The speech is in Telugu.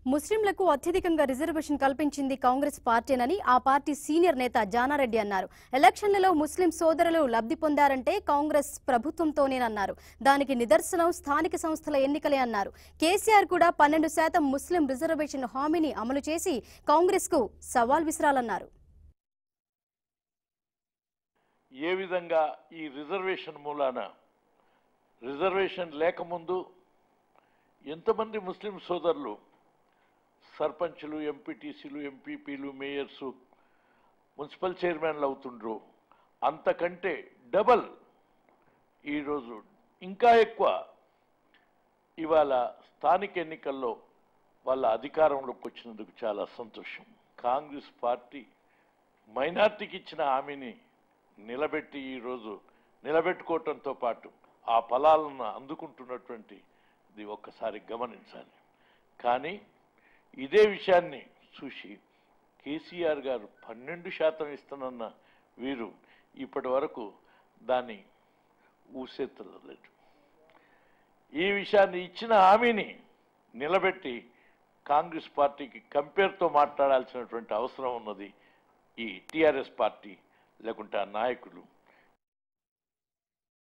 ముస్లింలకు అత్యధికంగా రిజర్వేషన్ కల్పించింది కాంగ్రెస్ పార్టీనని ఆ పార్టీ సీనియర్ నేత జానారెడ్డి అన్నారు ఎలక్షన్లలో ముస్లిం సోదరులు లబ్ధి పొందారంటే కాంగ్రెస్ ప్రభుత్వంతోనేనన్నారు దానికి నిదర్శనం స్థానిక సంస్థల ఎన్నికలే అన్నారు కేసీఆర్ కూడా పన్నెండు శాతం ముస్లిం రిజర్వేషన్ హామీని అమలు చేసి కాంగ్రెస్ కు సవాల్ విసిరాలన్నారు ఏ విధంగా ఈ రిజర్వేషన్ మూలాన రిజర్వేషన్ లేకముందు ఎంతమంది ముస్లిం సోదరులు సర్పంచులు ఎంపీటీసీలు ఎంపీపీలు మేయర్స్ మున్సిపల్ చైర్మన్లు అవుతుండ్రు అంతకంటే డబల్ ఈరోజు ఇంకా ఎక్కువ ఇవాళ స్థానిక ఎన్నికల్లో వాళ్ళ అధికారంలోకి వచ్చినందుకు చాలా సంతోషం కాంగ్రెస్ పార్టీ మైనార్టీకి ఇచ్చిన హామీని నిలబెట్టి ఈరోజు నిలబెట్టుకోవటంతో పాటు ఆ ఫలాలను అందుకుంటున్నటువంటి ఇది ఒక్కసారి గమనించాలి కానీ ఇదే విషయాన్ని చూసి కేసీఆర్ గారు పన్నెండు శాతం ఇస్తానన్న వీరు ఇప్పటి వరకు దాన్ని ఊసెత్తలేదు ఈ విషయాన్ని ఇచ్చిన హామీని నిలబెట్టి కాంగ్రెస్ పార్టీకి కంపేర్తో మాట్లాడాల్సినటువంటి అవసరం ఉన్నది ఈ టీఆర్ఎస్ పార్టీ లేకుంటే ఆ నాయకులు